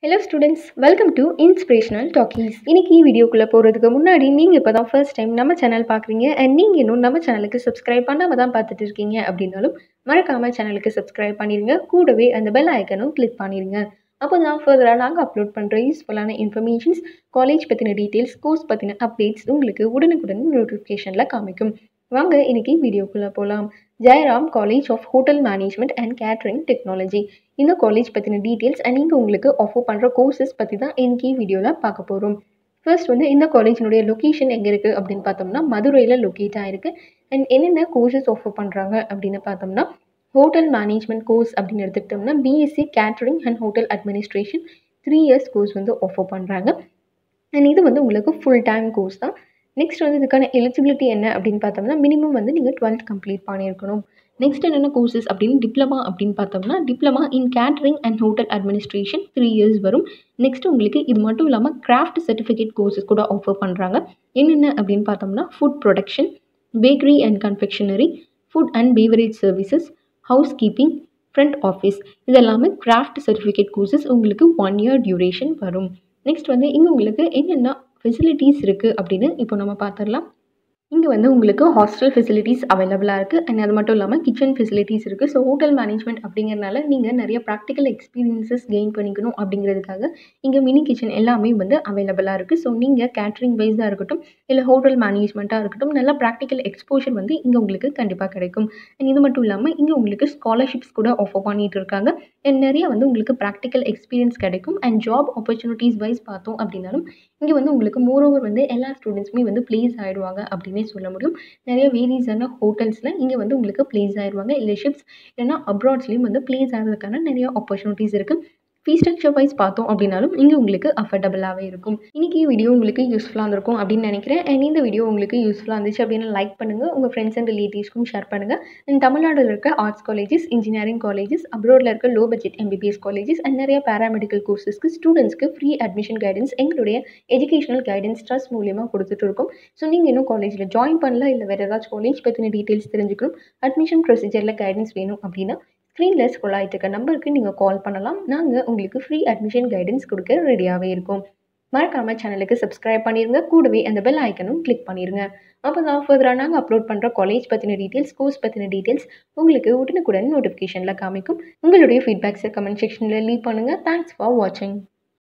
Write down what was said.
hello students welcome to inspirational talkies இன்னைக்கு வீடியோக்குள்ளே போகிறதுக்கு முன்னாடி நீங்கள் இப்போ தான் ஃபர்ஸ்ட் டைம் நம்ம சேனல் பார்க்குறீங்க அண்ட் நீங்கள் இன்னும் நம்ம சேனலுக்கு சப்ஸ்கிரைப் பண்ணாமல் தான் பார்த்துட்டு இருக்கீங்க அப்படின்னாலும் மறக்காமல் சேனலுக்கு சப்ஸ்கிரைப் பண்ணிடுங்க கூடவே அந்த பெல் ஐக்கனும் கிளிக் பண்ணிடுங்க அப்போ தான் ஃபர்தராக நாங்கள் அப்லோட் பண்ணுற யூஸ்ஃபுல்லான இன்ஃபர்மேஷன்ஸ் காலேஜ் பற்றின டீட்டெயில்ஸ் கோர்ஸ் பற்றின அப்டேட்ஸ் உங்களுக்கு உடனுக்குடன் நோட்டிஃபிகேஷனில் காமிக்கும் வாங்க இன்னைக்கு வீடியோக்குள்ளே போகலாம் Jayaram college of hotel management and catering technology இந்த காலேஜ் பற்றின டீட்டெயில்ஸ் அண்ட் இங்கே உங்களுக்கு ஆஃபர் பண்ணுற கோர்சஸ் பற்றி தான் இன்னைக்கு வீடியோவில் பார்க்க போகிறோம் ஃபர்ஸ்ட் வந்து இந்த காலேஜினுடைய லொக்கேஷன் எங்கே இருக்குது அப்படின்னு பார்த்தோம்னா மதுரையில் லொக்கேட் ஆகிருக்கு அண்ட் என்னென்ன கோர்சஸ் ஆஃபர் பண்ணுறாங்க அப்படின்னு பார்த்தோம்னா ஹோட்டல் மேனேஜ்மெண்ட் கோர்ஸ் அப்படின்னு எடுத்துக்கிட்டோம்னா BSc catering and hotel administration three years course வந்து ஆஃபர் பண்ணுறாங்க அண்ட் இது வந்து உங்களுக்கு ஃபுல் டைம் கோர்ஸ் தான் நெக்ஸ்ட் வந்து இதுக்கான எலிஜிபிலிட்டி என்ன அப்படின்னு பார்த்தோம்னா மினிமம் வந்து நீங்கள் டுவெல்த் கம்ப்ளீட் பண்ணியிருக்கணும் நெக்ஸ்ட் என்னென்ன கோர்சஸ் அப்படின்னு டிப்ளமா அப்படின்னு பார்த்தோம்னா diploma in catering and hotel administration three years வரும் நெக்ஸ்ட் உங்களுக்கு இது மட்டும் இல்லாமல் கிராஃப்ட் சர்டிஃபிகேட் கோர்சஸ் கூட ஆஃபர் பண்ணுறாங்க என்னென்ன அப்படின்னு பார்த்தோம்னா food production bakery and confectionery food and beverage services housekeeping front office இதெல்லாமே கிராஃப்ட் சர்டிஃபிகேட் கோர்சஸ் உங்களுக்கு ஒன் இயர் டியூரேஷன் வரும் நெக்ஸ்ட் வந்து இங்கே உங்களுக்கு என்னென்ன ஃபெசிலிட்டிஸ் இருக்குது அப்படின்னு இப்போ நம்ம பார்த்துடலாம் இங்கே வந்து உங்களுக்கு ஹாஸ்டல் ஃபெசிலிட்டிஸ் அவைலபிளாக இருக்குது அண்ட் அது மட்டும் இல்லாமல் கிச்சன் ஃபெசிலிட்டிஸ் இருக்குது ஸோ ஹோட்டல் மேனேஜ்மெண்ட் அப்படிங்கிறனால நீங்கள் நிறைய ப்ராக்டிக்கல் எக்ஸ்பீரியன்சஸ் கெயின் பண்ணிக்கணும் அப்படிங்கிறதுக்காக இங்கே மினி கிச்சன் எல்லாமே வந்து அவைலபிளாக இருக்குது ஸோ நீங்கள் கேட்ரிங் வைஸாக இருக்கட்டும் இல்லை ஹோட்டல் மேனேஜ்மெண்ட்டாக இருக்கட்டும் நல்லா ப்ராக்டிக்கல் எக்ஸ்போஷர் வந்து இங்கே உங்களுக்கு கண்டிப்பாக கிடைக்கும் அண்ட் இது மட்டும் இல்லாமல் இங்கே உங்களுக்கு ஸ்காலர்ஷிப்ஸ் கூட ஆஃபர் பண்ணிகிட்டு இருக்காங்க அண்ட் நிறைய வந்து உங்களுக்கு ப்ராக்டிக்கல் எக்ஸ்பீரியன்ஸ் கிடைக்கும் அண்ட் ஜாப் ஆப்பர்ச்சுனிட்டிஸ் வைஸ் பார்த்தோம் அப்படின்னாலும் இங்கே வந்து உங்களுக்கு மோரோவர் வந்து எல்லா ஸ்டூடெண்ட்ஸுமே வந்து ப்ளேஸ் ஆகிடுவாங்க அப்படின்னே சொல்ல முடியும் நிறைய வேரியஸான ஹோட்டல்ஸில் இங்கே வந்து உங்களுக்கு ப்ளேஸ் ஆயிடுவாங்க இல்லை ஷிப்ஸ் இல்லைனா அப்ராட்ஸ்லேயும் வந்து ப்ளேஸ் ஆகிறதுக்கான நிறைய ஆப்பர்ச்சுனிட்டிஸ் இருக்குது ஃபீ ஸ்ட்ரக்சர் வைஸ் பார்த்தோம் அப்படின்னாலும் இங்கே உங்களுக்கு அஃபர்டபுளாகவே இருக்கும் இன்றைக்கி வீடியோ உங்களுக்கு யூஸ்ஃபுல்லாக இருந்திருக்கும் அப்படின்னு நினைக்கிறேன் அண்ட் இந்த வீடியோ உங்களுக்கு யூஸ்ஃபுல்லாக இருந்துச்சு அப்படின்னு லைக் பண்ணுங்கள் உங்கள் ஃப்ரெண்ட்ஸ் அண்ட் ரிலேட்டிவ்ஸ்க்கும் ஷேர் பண்ணுங்கள் அண்ட் தமிழ்நாட்டில் இருக்க ஆர்ட்ஸ் காலேஜஸ் இன்ஜினியரிங் காலேஜஸ் அப்ரோடில் இருக்க low budget MBBS colleges and நிறைய பேராமெடிக்கல் கோர்சஸ்க்கு ஸ்டூடெண்ட்ஸ்க்கு ஃப்ரீ அட்மிஷன் கைடன்ஸ் எங்களுடைய எஜுகேஷனல் கைடன்ஸ் ட்ரஸ்ட் மூலியமாக கொடுத்துட்டு இருக்கோம் ஸோ நீங்கள் இன்னும் காலேஜில் ஜாயின் பண்ணல இல்லை வேறு ஏதாச்சும் காலேஜ் பற்றின டீட்டெயில்ஸ் தெரிஞ்சுக்கணும் அட்மிஷன் ப்ரொசீஜரில் கைடன்ஸ் வேணும் அப்படின்னா ஸ்க்ரீனில் ஸ்கூல் ஆகிட்டு இருக்க நம்பருக்கு நீங்கள் கால் பண்ணலாம் நாங்கள் உங்களுக்கு ஃப்ரீ அட்மிஷன் கைடன்ஸ் கொடுக்க ரெடியாகவே இருக்கோம் மறக்காமல் சேனலுக்கு சப்ஸ்கிரைப் பண்ணிடுங்க கூடவே அந்த பெல் ஐக்கனும் கிளிக் பண்ணிடுங்க அப்போ தான் ஃபர்தராக நாங்கள் அப்லோட் பண்ணுற காலேஜ் பற்றின டீட்டெயில்ஸ் கோர்ஸ் பற்றின டீட்டெயில்ஸ் உங்களுக்கு உடனுக்குடன் நோட்டிஃபிகேஷனில் காமிக்கும் உங்களுடைய ஃபீட்பேக்ஸை கமெண்ட் செக்ஷனில் லீவ் பண்ணுங்கள் தேங்க்ஸ் ஃபார் வாட்சிங்